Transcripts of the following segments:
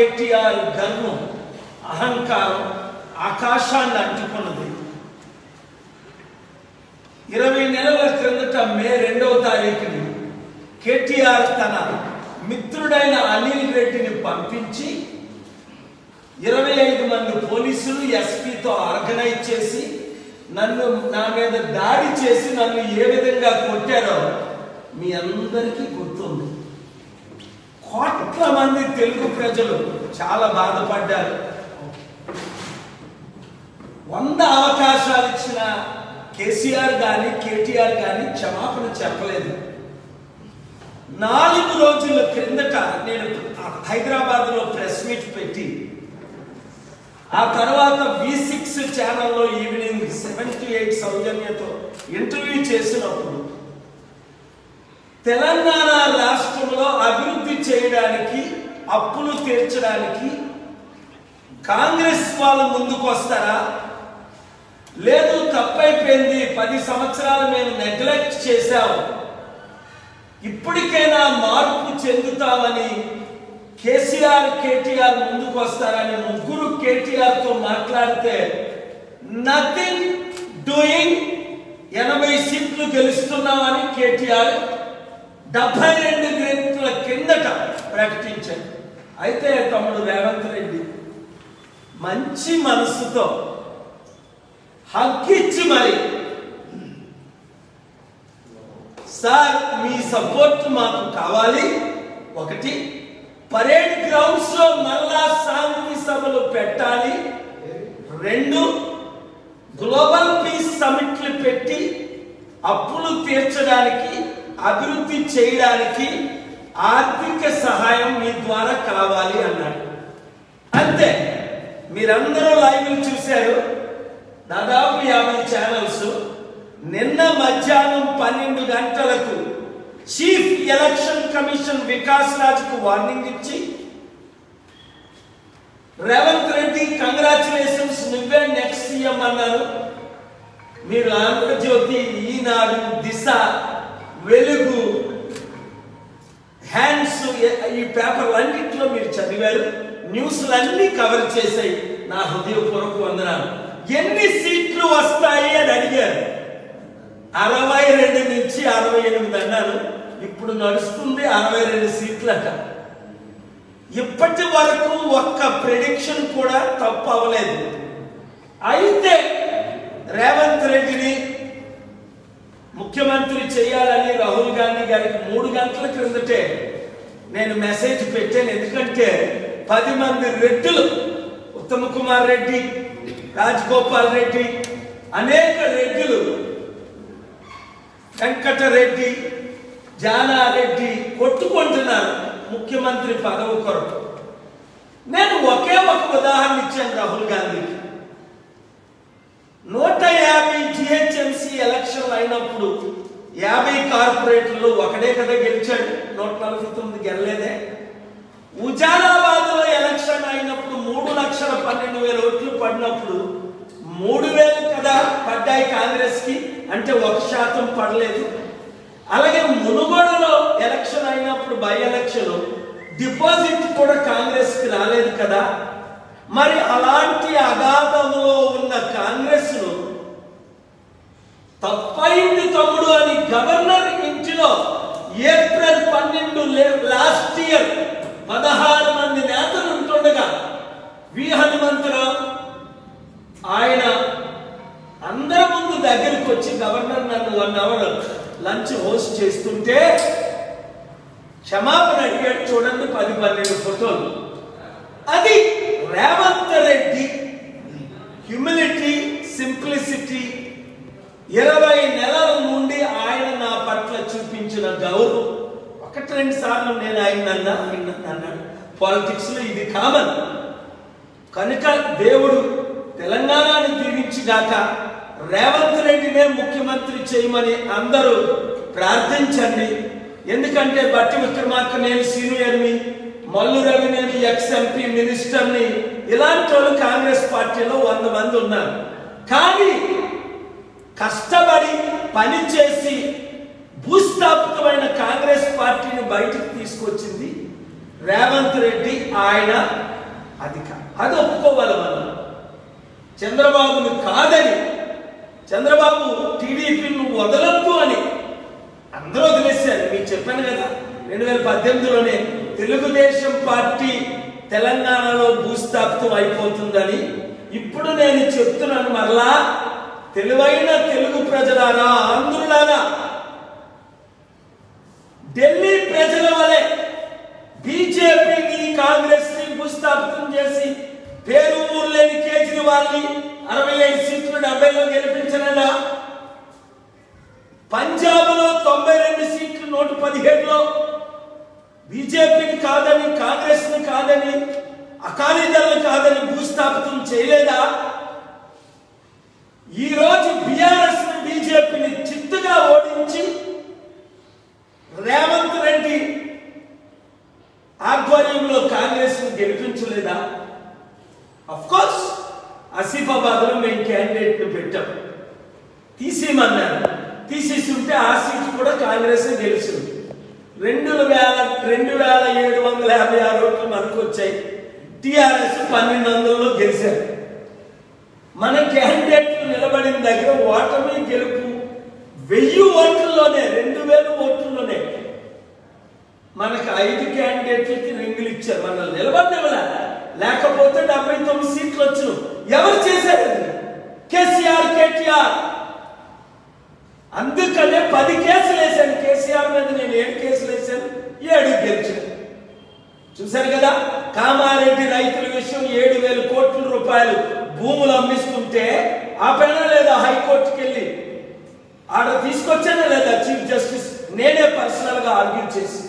కేటీఆర్ గర్వం అహంకారం ఆకాశాన్ని అంటుకున్నది ఇరవై నెలల క్రిందట మే రెండవ తారీఖుని కేటీఆర్ తన మిత్రుడైన అనిల్ రెడ్డిని పంపించి ఇరవై ఐదు మంది పోలీసులు ఎస్పీతో ఆర్గనైజ్ చేసి నన్ను నా మీద దాడి చేసి నన్ను ఏ విధంగా కొట్టారో మీ అందరికీ గుర్తుంది కోట్ల మంది తెలుగు ప్రజలు చాలా బాధపడ్డారు వంద అవకాశాలు ఇచ్చిన కేసీఆర్ కానీ కేటీఆర్ కానీ క్షమాపణ చెప్పలేదు నాలుగు రోజుల క్రిందట నేను హైదరాబాద్లో ప్రెస్ మీట్ పెట్టి ఆ తర్వాత వి సిక్స్ ఛానల్లో ఈవినింగ్ సెవెన్ టు ఎయిట్ సౌజన్యతో ఇంటర్వ్యూ చేసినప్పుడు తెలంగాణ రాష్ట్రంలో అభివృద్ధి చేయడానికి అప్పులు తీర్చడానికి కాంగ్రెస్ వాళ్ళు ముందుకు వస్తారా లేదు తప్పైపోయింది పది సంవత్సరాలు మేము నెగ్లెక్ట్ చేశాం ఇప్పటికైనా మార్పు చెందుతామని కేసీఆర్ కేటీఆర్ ముందుకు వస్తారని ముగ్గురు కేటీఆర్ తో మాట్లాడితే నథింగ్ డూయింగ్ ఎనభై సీట్లు గెలుస్తున్నామని కేటీఆర్ డెబ్బై రెండు గంటల కిందట ప్రకటించారు అయితే తమ్ముడు రేవంత్ రెడ్డి మంచి మనసుతో హక్కిచ్చి మరి సార్ మీ సపోర్ట్ మాకు కావాలి ఒకటి పరేడ్ గ్రౌండ్స్ లో మళ్ళా శాంతి సభలు పెట్టాలి రెండు గ్లోబల్ పీస్ సమిట్లు పెట్టి అప్పులు తీర్చడానికి అభివృద్ధి చేయడానికి ఆర్థిక సహాయం మీ ద్వారా కావాలి అన్నాడు అంతే మీరందరూ లైవ్లు చూశారు దాదాపు యాభై ఛానల్స్ నిన్న మధ్యాహ్నం పన్నెండు గంటలకు చీఫ్ ఎలక్షన్ కమిషన్ వికాస్ రాజ్కు వార్నింగ్ ఇచ్చి రేవంత్ రెడ్డి కంగ్రాచులేషన్స్ నువ్వే నెక్స్ట్ సీఎం అన్నారు మీరు ఆంధ్రజ్యోతి ఈనాడు దిశ వెలుగు హ్యాండ్స్ ఈ పేపర్లన్నింటిలో మీరు చదివారు న్యూస్లన్నీ కవర్ చేశాయి నా హృదయపూర్వక వందనాలు ఎన్ని సీట్లు వస్తాయి అని అడిగారు అరవై రెండు నుంచి అరవై ఎనిమిది అన్నారు ఇప్పుడు నడుస్తుంది అరవై రెండు సీట్లట ఇప్పటి వరకు ఒక్క ప్రిడిక్షన్ కూడా తప్పు అవ్వలేదు అయితే రేవంత్ రెడ్డిని ముఖ్యమంత్రి చేయాలని రాహుల్ గాంధీ గారికి మూడు గంటల క్రిందటే నేను మెసేజ్ పెట్టాను ఎందుకంటే పది మంది రెడ్డులు ఉత్తమ్ కుమార్ రెడ్డి రాజగోపాల్ రెడ్డి అనేక రెడ్డిలు వెంకటరెడ్డి జానారెడ్డి కొట్టుకుంటున్నారు ముఖ్యమంత్రి పదవి కొరకు నేను ఒకే ఒక ఉదాహరణ ఇచ్చాను రాహుల్ గాంధీకి నూట యాభై జిహెచ్ఎంసి ఎలక్షన్లు అయినప్పుడు యాభై కార్పొరేటర్లు ఒకడే కదా గెలిచాడు నూట నలభై తొమ్మిది గెలలేదే హుజారాబాద్ లో ఎలక్షన్ అయినప్పుడు మూడు లక్షల పన్నెండు వేల ఓట్లు పడినప్పుడు మూడు వేలు కదా పడ్డాయి కాంగ్రెస్ కి అంటే ఒక శాతం పడలేదు అలాగే మునుగోడులో ఎలక్షన్ అయినప్పుడు బై ఎలక్షన్ డిపాజిట్ కూడా కాంగ్రెస్ కి రాలేదు కదా మరి అలాంటి అగాధంలో ఉన్న కాంగ్రెస్ ను తప్పైంది తమ్ముడు అని గవర్నర్ ఇంటిలో ఏప్రిల్ పన్నెండు లాస్ట్ ఇయర్ పదహారు మంది నేతలు ఉంటుండగా వి హనుమంతరావు ఆయన అందరి ముందు దగ్గరికి వచ్చి గవర్నర్ నన్ను వన్ అవర్ లంచ్ హోస్ట్ చేస్తుంటే క్షమాపణ అడిగాడు చూడండి పది పన్నెండు ఫోటోలు అది రేవంత్ రెడ్డి హ్యూమిలిటీ సింప్లిసిటీ ఇరవై నెలల నుండి ఆయన నా పట్ల చూపించిన గౌరవం ఒకటి రెండు సార్లు నేను ఆయన అన్నా ఆయన నన్ను అన్నాడు పాలిటిక్స్ లో ఇది కామన్ కనుక దేవుడు తెలంగాణని దీవించి గాక రేవంత్ రెడ్డినే ముఖ్యమంత్రి చేయమని అందరూ ప్రార్థించండి ఎందుకంటే బట్టి విక్రమార్క నేను సీనియర్ని మల్లు రవి నేను ఎక్స్ ఎంపీ మినిస్టర్ని ఇలాంటి వాళ్ళు కాంగ్రెస్ పార్టీలో వంద మంది ఉన్నారు కానీ కష్టపడి పని చేసి భూస్థాపితమైన కాంగ్రెస్ పార్టీని బయటకు తీసుకొచ్చింది రేవంత్ రెడ్డి ఆయన అది కా- అది ఒప్పుకోవాలి మనం చంద్రబాబును కాదని చంద్రబాబు టీడీపీని వదలొద్దు అని అందరూ వదిలేశారు మీకు చెప్పాను కదా రెండు వేల పద్దెనిమిదిలోనే తెలుగుదేశం పార్టీ తెలంగాణలో భూస్థాపితం అయిపోతుందని ఇప్పుడు నేను చెప్తున్నాను మరలా తెలివైన తెలుగు ప్రజలారా ఆంధ్రులారా ఢిల్లీ ప్రజల వలె బీజేపీని కాంగ్రెస్ ని భూస్థాపితం చేసి పేరు ఊరు లేని కేజ్రీవాల్ని అరవై ఐదు సీట్లు డెబ్బైలో గెలిపించలేదా పంజాబ్ లో తొంభై రెండు సీట్లు నూట పదిహేడులో బీజేపీని కాదని కాంగ్రెస్ ని కాదని అకాలీదళం కాదని భూస్థాపితం చేయలేదా ఈ రోజు బీఆర్ఎస్ బీజేపీని చిత్తుగా ఓడించి రేవంత్ రెడ్డి ఆధ్వర్యంలో కాంగ్రెస్ ను గెలిపించలేదా అఫ్ కోర్స్ ఆసిఫాబాద్ లో మేము క్యాండిడేట్ ని పెట్టాం తీసేయమన్నారు తీసేసి ఉంటే ఆ సీట్ కూడా కాంగ్రెస్ గెలిచింది రెండు వేల రెండు వేల ఏడు వందల యాభై ఆరు ఓట్లు మనకు వచ్చాయి టిఆర్ఎస్ పన్నెండు వందలలో గెలిచారు మన క్యాండిడేట్లు నిలబడిన దగ్గర ఓటమి గెలుపు వెయ్యి ఓట్లలోనే రెండు వేల ఓట్లలోనే మనకు ఐదు క్యాండిడేట్లకి రింగులు ఇచ్చారు మనల్ని నిలబడినవలా లేకపోతే డెబ్బై తొమ్మిది సీట్లు వచ్చును ఎవరు చేశారు అది? కేసీఆర్ కేటీఆర్ అందుకనే పది కేసులు వేశాను కేసీఆర్ మీద నేను ఏడు కేసులు వేశాను ఏడు గెలిచాను చూశారు కదా కామారెడ్డి రైతుల విషయం ఏడు వేల కోట్ల రూపాయలు భూములు అమ్మిస్తుంటే ఆపైనా లేదా హైకోర్టుకి వెళ్ళి ఆర్డర్ తీసుకొచ్చానా లేదా చీఫ్ జస్టిస్ నేనే పర్సనల్ గా ఆర్గ్యూ చేసి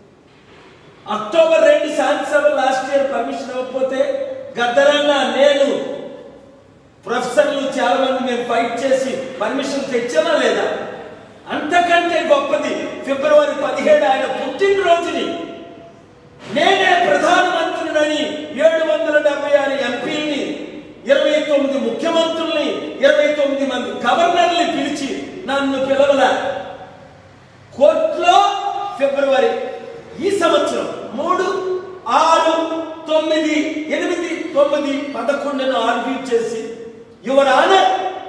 అక్టోబర్ రెండు శాసనసభ లాస్ట్ ఇయర్ పర్మిషన్ ఇవ్వకపోతే గద్దరన్న నేను ప్రొఫెసర్లు చాలా మంది మేము ఫైట్ చేసి పర్మిషన్ తెచ్చానా లేదా అంతకంటే గొప్పది ఫిబ్రవరి పదిహేడు ఆయన పుట్టినరోజుని నేనే ప్రధానమంత్రిని ఏడు వందల డెబ్బై ఆరు ఎంపీని ఇరవై తొమ్మిది ముఖ్యమంత్రుల్ని ఇరవై తొమ్మిది మంది గవర్నర్ని పిలిచి నన్ను పిలవల కోర్టులో ఫిబ్రవరి ఈ సంవత్సరం మూడు ఆరు తొమ్మిది ఎనిమిది తొమ్మిది పదకొండును ఆర్గ్యూ చేసి your honour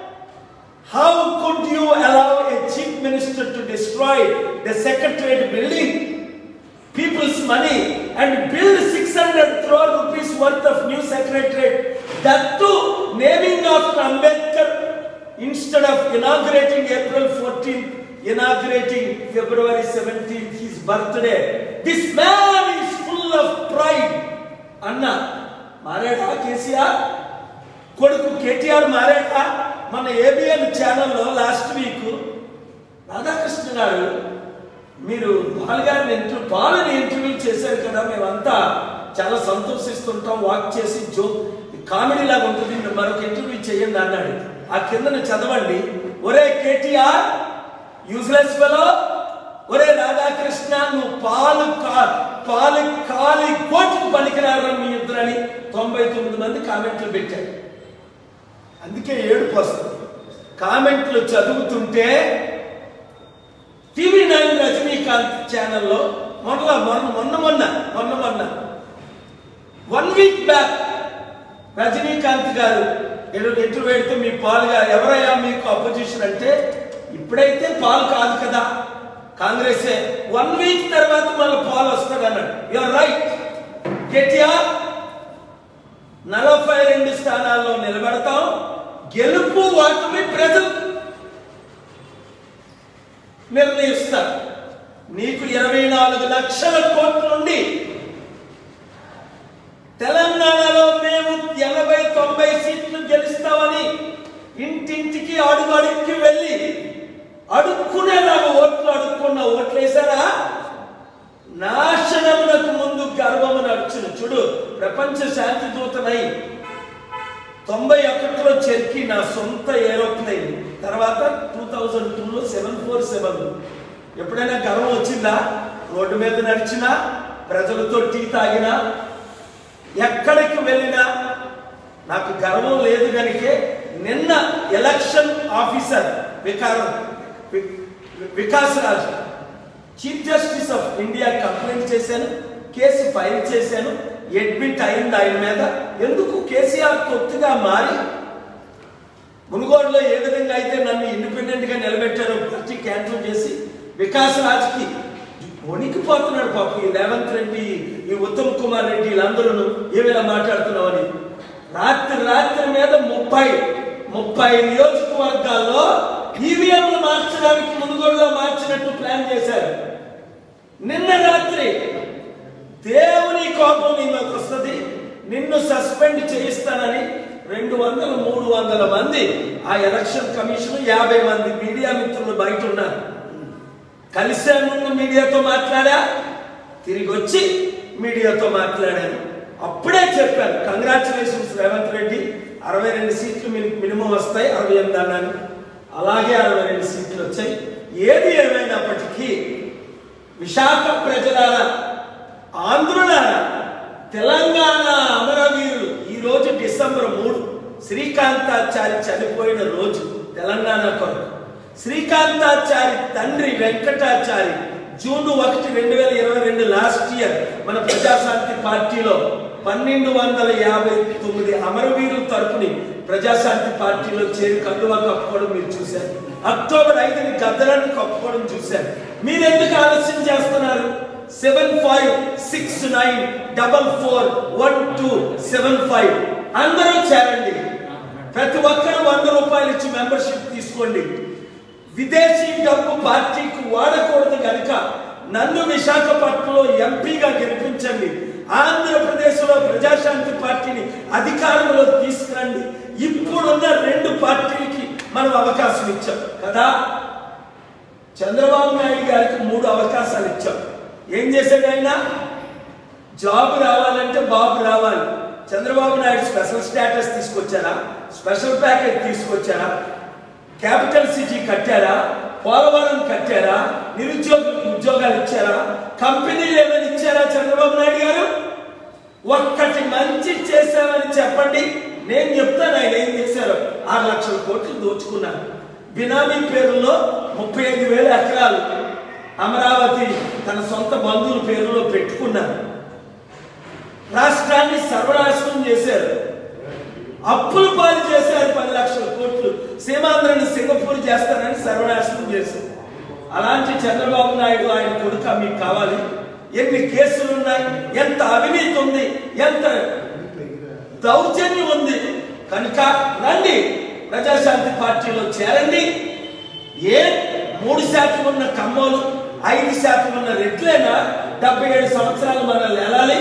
how could you allow a chief minister to destroy the secretariat building people's money and build 600 crore rupees worth of new secretariat. That too, naming after Ambedkar instead of inaugurating April 14th, inaugurating February 17th, his birthday. This man is full of pride. అన్న మారాడా కేసీఆర్ కొడుకు కేటీఆర్ మారాడా మన ABN ఛానల్లో last week Radhakrishna గారు మీరు ball గారిని interview బాలని interview చేశారు కదా మేమంతా చాలా సంతోషిస్తుంటాం వాక్ చేసి జో కామెడీ లాగా ఉంటుంది మీరు మరొక ఇంటర్వ్యూ చేయండి అన్నాడు ఆ కిందన చదవండి ఒరే కేటీఆర్ యూజ్లెస్ ఫెలో ఒరే రాధాకృష్ణ నువ్వు పాలు కా పాలు కాలి కోట్లు పనికిరారు మీ ఇద్దరని తొంభై తొమ్మిది మంది కామెంట్లు పెట్టారు అందుకే ఏడుపు వస్తుంది కామెంట్లు చదువుతుంటే టీవీ నైన్ రజనీకాంత్ ఛానల్లో మొన్న మొన్న మొన్న మొన్న మొన్న మొన్న వన్ వీక్ బ్యాక్ రజనీకాంత్ గారు ఏదో ఎటు పెడితే మీ పాలు గారు ఎవరయ్యా మీకు అపోజిషన్ అంటే ఇప్పుడైతే పాలు కాదు కదా కాంగ్రెసే వన్ వీక్ తర్వాత మళ్ళీ పాలు వస్తాడు అన్నాడు యువర్ రైట్ కేటీఆర్ నలభై రెండు స్థానాల్లో నిలబడతాం గెలుపు ఓటమి ప్రజలు నిర్ణయిస్తారు నీకు ఇరవై నాలుగు లక్షల కోట్ల నుండి తెలంగాణలో మేము ఎనభై తొంభై సీట్లు గెలుస్తామని ఇంటింటికి అడుగు అడుక్కి వెళ్ళి అడుక్కునేలాగా ఓట్లు అడుక్కున్న ఓట్లు వేశారా నాశనమునకు ముందు గర్వము నడుచును చూడు ప్రపంచ శాంతి దూతనై తొంభై ఒకటిలో చెర్కి నా సొంత ఏరోప్లేన్ తర్వాత టూ థౌజండ్ టూలో సెవెన్ ఫోర్ సెవెన్ ఎప్పుడైనా గర్వం వచ్చిందా రోడ్డు మీద నడిచినా ప్రజలతో టీ తాగినా ఎక్కడికి వెళ్ళినా నాకు గర్వం లేదు కనుకే నిన్న ఎలక్షన్ ఆఫీసర్ వికారం వి- Vikas Raju chief justice of India complaint చేశాను కేసు ఫైల్ చేశాను అడ్మిట్ అయింది ఆయన మీద ఎందుకు కేసీఆర్ తొత్తుగా మారి మునుగోడులో ఏ విధంగా అయితే నన్ను ఇండిపెండెంట్ గా నిలబెట్టారో పార్టీ క్యాన్సిల్ చేసి వికాస్ రాజ్కి వణికిపోతున్నాడు పాపం ఈ రేవంత్ రెడ్డి ఈ ఉత్తమ్ కుమార్ రెడ్డి వీళ్ళందరూ ఏమైనా మాట్లాడుతున్నామని రాత్రి రాత్రి మీద ముప్పై ముప్పై నియోజకవర్గాల్లో ఈవీఎంలు మార్చడానికి మునుగోడులో మార్చినట్టు ప్లాన్ చేశారు నిన్న రాత్రి దేవుని కోపం నీ మీదకి వస్తుంది నిన్ను సస్పెండ్ చేయిస్తానని రెండు వందల మూడు వందల మంది ఆ ఎలక్షన్ కమిషన్ యాభై మంది మీడియా మిత్రులు బయట ఉన్నారు కలిసే ముందు మీడియాతో మాట్లాడా తిరిగి వచ్చి మీడియాతో మాట్లాడాను అప్పుడే చెప్పాను కంగ్రాచులేషన్స్ రేవంత్ రెడ్డి అరవై రెండు సీట్లు మిని- మినిమం వస్తాయి అరవై ఎనిమిది అన్నాను అలాగే అరవై రెండు సీట్లు వచ్చాయి ఏది ఏమైనప్పటికీ విశాఖ ప్రజలారా ఆంధ్రులారా తెలంగాణ అమరవీరులు ఈ రోజు డిసెంబర్ మూడు శ్రీకాంతాచారి చనిపోయిన రోజు తెలంగాణ కొరకు శ్రీకాంతాచారి తండ్రి వెంకటాచారి జూన్ ఒకటి రెండు వేల ఇరవై రెండు లాస్ట్ ఇయర్ మన ప్రజాశాంతి పార్టీలో పన్నెండు వందల యాభై తొమ్మిది అమరవీరుల తరపుని ప్రజాశాంతి పార్టీలో చేరి కండువా కప్పుకోవడం మీరు చూశారు అక్టోబర్ ఐదుని గద్దలను కప్పుకోవడం చూశారు మీరు ఎందుకు ఆలస్యం చేస్తున్నారు seven five six nine double four one two seven five అందరూ చేరండి ప్రతి ఒక్కరు వంద రూపాయలు ఇచ్చి మెంబర్షిప్ తీసుకోండి విదేశీ డబ్బు పార్టీకి వాడకూడదు కనుక నన్ను విశాఖపట్నంలో ఎంపీగా గెలిపించండి ఆంధ్రప్రదేశ్లో ప్రజాశాంతి పార్టీని అధికారంలో తీసుకురండి ఇప్పుడున్న రెండు పార్టీలకి మనం అవకాశం ఇచ్చాం కదా చంద్రబాబు నాయుడు గారికి మూడు అవకాశాలు ఇచ్చాం ఏం చేశాడు ఆయన జాబ్ రావాలంటే బాబు రావాలి చంద్రబాబు నాయుడు స్పెషల్ స్టేటస్ తీసుకొచ్చారా స్పెషల్ ప్యాకేజ్ తీసుకొచ్చారా క్యాపిటల్ సిటీ కట్టారా పోలవరం కట్టారా నిరుద్యోగులకు ఉద్యోగాలు ఇచ్చారా కంపెనీలు ఏమైనా ఇచ్చారా చంద్రబాబు నాయుడు గారు ఒక్కటి మంచి చేశామని చెప్పండి నేను చెప్తాను ఆయన ఏం చేశారు ఆరు లక్షల కోట్లు దోచుకున్నారు బినామీ పేరులో ముప్పై ఐదు వేల ఎకరాలు అమరావతి తన సొంత బంధువుల పేరులో పెట్టుకున్నారు రాష్ట్రాన్ని సర్వనాశనం చేశారు అప్పులు పాలు చేశారు పది లక్షల కోట్లు సీమాంధ్రని సింగపూర్ చేస్తారని సర్వనాశనం చేశారు అలాంటి చంద్రబాబు నాయుడు ఆయన కొడుక మీకు కావాలి ఎన్ని కేసులు ఉన్నాయి ఎంత అవినీతి ఉంది ఎంత దౌర్జన్యం ఉంది కనుక రండి ప్రజాశాంతి పార్టీలో చేరండి ఏ మూడు శాతం ఉన్న కమ్మోలు ఐదు శాతం ఉన్న రెడ్లేనా డెబ్బై ఏడు సంవత్సరాలు మనల్ని వెళ్ళాలి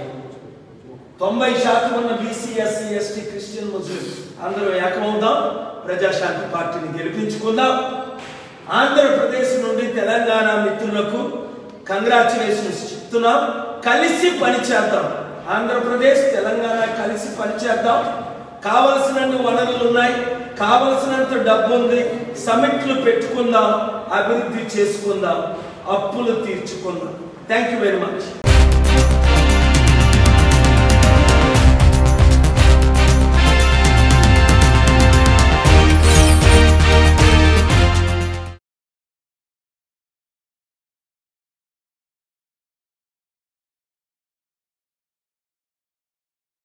తొంభై శాతం ఉన్న BC SC ST Christian Muslim అందరూ ఏకమవుదాం ప్రజాశాంతి పార్టీని గెలిపించుకుందాం ఆంధ్రప్రదేశ్ నుండి తెలంగాణ మిత్రులకు కంగ్రాచులేషన్స్ చెప్తున్నాం కలిసి పనిచేద్దాం ఆంధ్రప్రదేశ్ తెలంగాణ కలిసి పనిచేద్దాం కావలసినన్ని వనరులు ఉన్నాయి కావలసినంత డబ్బు ఉంది సమిట్లు పెట్టుకుందాం అభివృద్ధి చేసుకుందాం అప్పులు తీర్చుకుందాం థ్యాంక్ యూ వెరీ మచ్